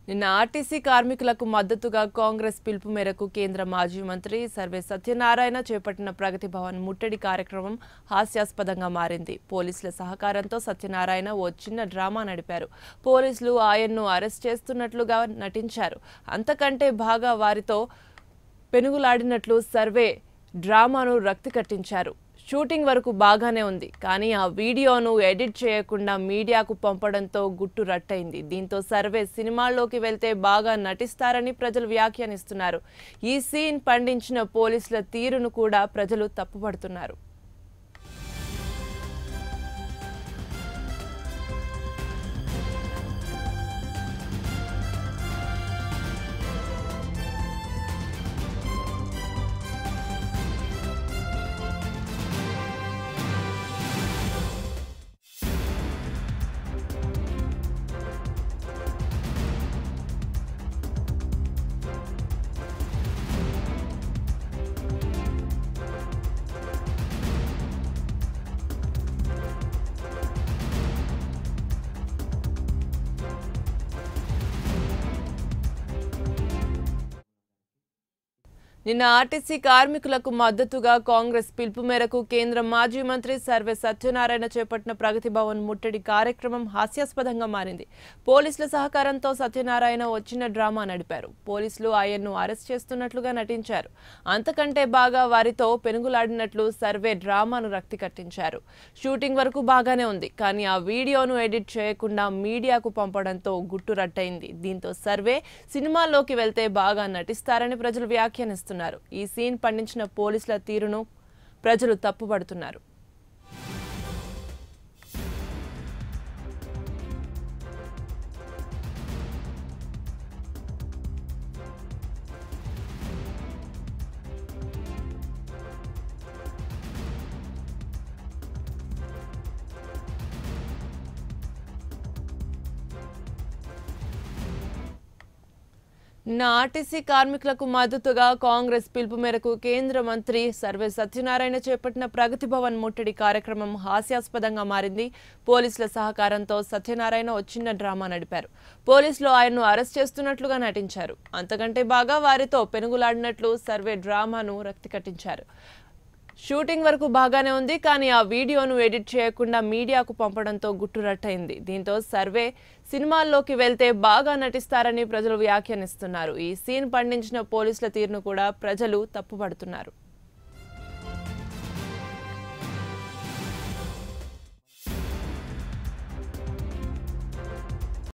నిన్న ఆర్టీసీ కార్మికులకు మద్దతుగా కాంగ్రెస్ పిలుపు మేరకు కేంద్ర మాజీ మంత్రి సర్వే సత్యనారాయణ చేపట్టిన ప్రగతి భవన్ ముట్టడి కార్యక్రమం హాస్యాస్పదంగా మారింది పోలీసుల సహకారంతో సత్యనారాయణ ఓ చిన్న డ్రామా నడిపారు పోలీసులు ఆయన్ను అరెస్ట్ చేస్తున్నట్లుగా నటించారు అంతకంటే బాగా వారితో పెనుగులాడినట్లు సర్వే డ్రామాను రక్తి కట్టించారు షూటింగ్ వరకు బాగానే ఉంది కానీ ఆ వీడియోను ఎడిట్ చేయకుండా మీడియాకు పంపడంతో గుట్టు రట్టయింది దీంతో సర్వే సినిమాల్లోకి వెళ్తే బాగా నటిస్తారని ప్రజలు వ్యాఖ్యానిస్తున్నారు ఈ సీన్ పండించిన పోలీసుల తీరును కూడా ప్రజలు తప్పుపడుతున్నారు నిన్న ఆర్టీసీ కార్మికులకు మద్దతుగా కాంగ్రెస్ పిలుపు మేరకు కేంద్ర మాజీ మంత్రి సర్వే సత్యనారాయణ చేపట్టిన ప్రగతి భవన్ ముట్టడి కార్యక్రమం హాస్యాస్పదంగా మారింది పోలీసుల సహకారంతో సత్యనారాయణ వచ్చిన డ్రామా నడిపారు పోలీసులు ఆయన్ను అరెస్ట్ చేస్తున్నట్లుగా నటించారు అంతకంటే బాగా వారితో పెనుగులాడినట్లు సర్వే డ్రామాను రక్తి కట్టించారు షూటింగ్ వరకు బాగానే ఉంది కానీ ఆ వీడియోను ఎడిట్ చేయకుండా మీడియాకు పంపడంతో గుట్టు రట్టయింది దీంతో సర్వే సినిమాల్లోకి వెళ్తే బాగా నటిస్తారని ప్రజలు వ్యాఖ్యానిస్తున్నారు ఈ సీన్ పండించిన పోలీసుల తీరును ప్రజలు తప్పుపడుతున్నారు నిన్న ఆర్టీసీ కార్మికులకు మద్దతుగా కాంగ్రెస్ పిలుపు మేరకు కేంద్ర మంత్రి సర్వే సత్యనారాయణ చేపట్టిన ప్రగతి భవన్ ముట్టడి కార్యక్రమం హాస్యాస్పదంగా మారింది పోలీసుల సహకారంతో సత్యనారాయణ ఓ చిన్న డ్రామా నడిపారు పోలీసులు ఆయన్ను అరెస్ట్ చేస్తున్నట్లుగా నటించారు అంతకంటే బాగా వారితో పెనుగులాడినట్లు సర్వే డ్రామాను రక్తి కట్టించారు షూటింగ్ వరకు బాగానే ఉంది కానీ ఆ వీడియోను ఎడిట్ చేయకుండా మీడియాకు పంపడంతో గుట్టురట్టయింది దీంతో సర్వే సినిమాల్లోకి వెళ్తే బాగా నటిస్తారని ప్రజలు వ్యాఖ్యానిస్తున్నారు ఈ సీన్ పండించిన పోలీసుల తీరును కూడా ప్రజలు తప్పుపడుతున్నారు